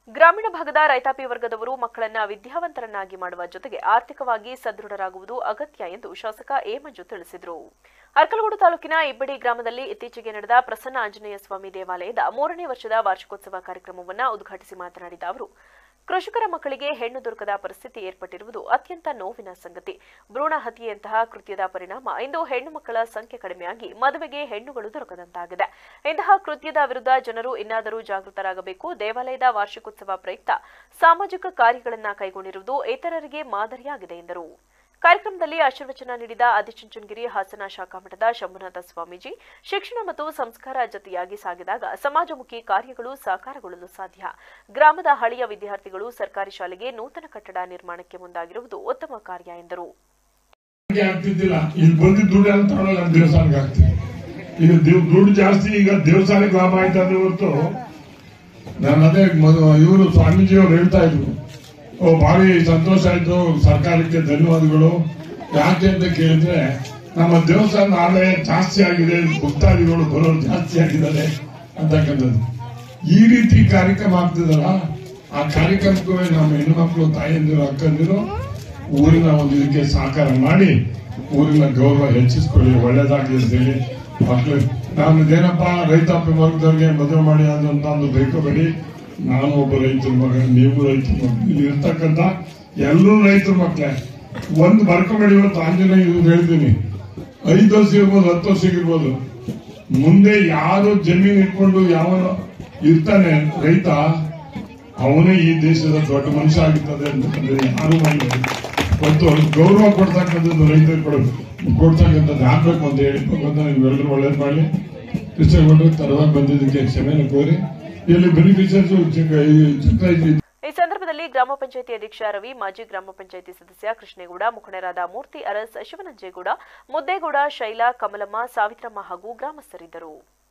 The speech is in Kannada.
ಗ್ರಾಮೀಣ ಭಾಗದ ರೈತಾಪಿ ವರ್ಗದವರು ಮಕ್ಕಳನ್ನ ವಿದ್ಯಾವಂತರನ್ನಾಗಿ ಮಾಡುವ ಜೊತೆಗೆ ಆರ್ಥಿಕವಾಗಿ ಸದೃಢರಾಗುವುದು ಅಗತ್ಯ ಎಂದು ಶಾಸಕ ಎ ಮಂಜು ತಿಳಿಸಿದರು ಅರ್ಕಲಗೂಡು ತಾಲೂಕಿನ ಇಬ್ಬಡಿ ಗ್ರಾಮದಲ್ಲಿ ಇತ್ತೀಚೆಗೆ ನಡೆದ ಪ್ರಸನ್ನ ಆಂಜನೇಯ ಸ್ವಾಮಿ ದೇವಾಲಯದ ಮೂರನೇ ವರ್ಷದ ವಾರ್ಷಿಕೋತ್ಸವ ಕಾರ್ಯಕ್ರಮವನ್ನು ಉದ್ಘಾಟಿಸಿ ಮಾತನಾಡಿದ ಅವರು ಕೃಷಿಕರ ಮಕ್ಕಳಿಗೆ ಹೆಣ್ಣು ದೊರಕದ ಪರಿಸ್ಥಿತಿ ಏರ್ಪಟ್ಟಿರುವುದು ಅತ್ಯಂತ ನೋವಿನ ಸಂಗತಿ ಭ್ರೂಣ ಹತ್ಯೆಯಂತಹ ಕೃತ್ಯದ ಪರಿಣಾಮ ಇಂದು ಹೆಣ್ಣು ಮಕ್ಕಳ ಸಂಖ್ಯೆ ಕಡಿಮೆಯಾಗಿ ಮದುವೆಗೆ ಹೆಣ್ಣುಗಳು ದೊರಕದಂತಾಗಿದೆ ಇಂತಹ ಕೃತ್ಯದ ವಿರುದ್ಧ ಜನರು ಇನ್ನಾದರೂ ಜಾಗೃತರಾಗಬೇಕು ದೇವಾಲಯದ ವಾರ್ಷಿಕೋತ್ಸವ ಪ್ರಯುಕ್ತ ಸಾಮಾಜಿಕ ಕಾರ್ಯಗಳನ್ನು ಕೈಗೊಂಡಿರುವುದು ಇತರರಿಗೆ ಮಾದರಿಯಾಗಿದೆ ಎಂದರು ಕಾರ್ಯಕ್ರಮದಲ್ಲಿ ಆಶೀರ್ವಚನ ನೀಡಿದ ಆದಿಚುಂಚನಗಿರಿ ಹಾಸನ ಶಾಖಾಮಠದ ಶಂಭುನಾಥ ಸ್ವಾಮೀಜಿ ಶಿಕ್ಷಣ ಮತ್ತು ಸಂಸ್ಕಾರ ಜತೆಯಾಗಿ ಸಾಗಿದಾಗ ಸಮಾಜಮುಖಿ ಕಾರ್ಯಗಳು ಸಾಕಾರಗೊಳ್ಳಲು ಸಾಧ್ಯ ಗ್ರಾಮದ ಹಳೆಯ ವಿದ್ಯಾರ್ಥಿಗಳು ಸರ್ಕಾರಿ ಶಾಲೆಗೆ ನೂತನ ಕಟ್ಟಡ ನಿರ್ಮಾಣಕ್ಕೆ ಮುಂದಾಗಿರುವುದು ಉತ್ತಮ ಕಾರ್ಯ ಎಂದರು ಹಂಗೆ ಆಗ್ತಿದ್ದಿಲ್ಲ ಇಲ್ಲಿ ಬಂದಿದ್ದ ದುಡ್ಡು ಅಂತ ತಗೊಳ್ಳಲ್ಲ ನಮ್ಮ ದೇವಸ್ಥಾನಕ್ಕೆ ಆಗ್ತದೆ ಈಗ ದೇವ್- ದುಡ್ಡು ಜಾಸ್ತಿ ಈಗ ದೇವಸ್ಥಾನಕ್ಕೆ ಲಾಭ ಆಯ್ತಂದ್ರೆ ಹೊರತು ನಾನು ಅದೇ ಇವರು ಸ್ವಾಮೀಜಿಯವರು ಹೇಳ್ತಾ ಇದ್ರು ಓ ಭಾರಿ ಸಂತೋಷ ಆಯ್ತು ಸರ್ಕಾರಕ್ಕೆ ಧನ್ಯವಾದಗಳು ಯಾಕೆ ಅಂತ ಕೇಳಿದ್ರೆ ನಮ್ಮ ದೇವಸ್ಥಾನದ ಆದಾಯ ಜಾಸ್ತಿ ಆಗಿದೆ ಭಕ್ತಾದಿಗಳು ಬರೋರು ಜಾಸ್ತಿ ಆಗಿದ್ದಾರೆ ಅಂತಕ್ಕಂಥದ್ದು ಈ ರೀತಿ ಕಾರ್ಯಕ್ರಮ ಆಗ್ತದಲ್ಲ ಆ ಕಾರ್ಯಕ್ರಮಕ್ಕೂ ನಮ್ಮ ಹೆಣ್ಣುಮಕ್ಕಳು ತಾಯಂದಿರು ಅಕ್ಕಂದಿರು ಊರಿನ ಒಂದು ಇದಕ್ಕೆ ಸಹಕಾರ ಮಾಡಿ ಊರಿನ ಗೌರವ ಹೆಚ್ಚಿಸ್ಕೊಳ್ಳಿ ಒಳ್ಳೇದಾಗ್ಲಿ ಅಂತ ಹೇಳಿ ಮಕ್ಕಳು ನಾನು ಇದೇನಪ್ಪ ರೈತಾಪಿ ವರ್ಗದವ್ರಿಗೆ ಮದುವೆ ಮಾಡಿ ಅಂತ ಒಂದು ಬೈಕೋಬೇಡಿ ನಾನು ಒಬ್ಬ ರೈತರ ಮಗ ನೀವು ರೈತರ ಮಗ ಇಲ್ಲಿ ಇರ್ತಕ್ಕಂಥ ಎಲ್ಲರೂ ರೈತರ ಮಕ್ಕಳೇ ಒಂದು ಬರ್ಕೊಂಬೇಡಿ ಇವತ್ತು ಆಂಜನೇಯ ಇದು ಹೇಳ್ತೀನಿ ಐದು ವರ್ಷ ಇರ್ಬೋದು ಹತ್ತು ವರ್ಷ ಇರ್ಬೋದು ಮುಂದೆ ಯಾರು ಜಮೀನು ಇಟ್ಕೊಂಡು ಯಾವ ಇರ್ತಾನೆ ರೈತ ಅವನೇ ಈ ದೇಶದ ದೊಡ್ಡ ಮನುಷ್ಯ ಆಗುತ್ತದೆ ಅಂತಂದ್ರೆ ಯಾರು ಮಾಡಿದ್ದಾರೆ ಮತ್ತು ಅವ್ರಿಗೆ ಗೌರವ ಕೊಡ್ತಕ್ಕಂಥದ್ದು ರೈತರಿಗೆ ಕೊಡ ಕೊಡ್ತಕ್ಕಂಥದ್ದು ಆಗ್ಬೇಕು ಅಂತ ಹೇಳಿ ಭಗವಂತ ನೀವೆಲ್ಲರೂ ಒಳ್ಳೇದು ಮಾಡಲಿ ಕೃಷ್ಣಗೊಂಡು ತರವಾಗಿ ಬಂದಿದ್ದಕ್ಕೆ ಕ್ಷಮೆನ ಕೋರಿ ಇಲ್ಲಿ ಬೆನಿಫಿಷರ್ಸ್ ಚಿಕ್ಕ ಈ ಸಂದರ್ಭದಲ್ಲಿ ಗ್ರಾಮ ಪಂಚಾಯಿತಿ ಅಧ್ಯಕ್ಷ ರವಿ ಮಾಜಿ ಗ್ರಾಮ ಪಂಚಾಯಿತಿ ಸದಸ್ಯ ಕೃಷ್ಣೇಗೌಡ ಮುಖಂಡರಾದ ಮೂರ್ತಿ ಅರಸ್ ಶಿವನಂಜೇಗೌಡ ಮುದ್ದೇಗೌಡ ಶೈಲಾ ಕಮಲಮ್ಮ ಸಾವಿತ್ರಮ್ಮ ಹಾಗೂ ಗ್ರಾಮಸ್ಥರಿದ್ದರು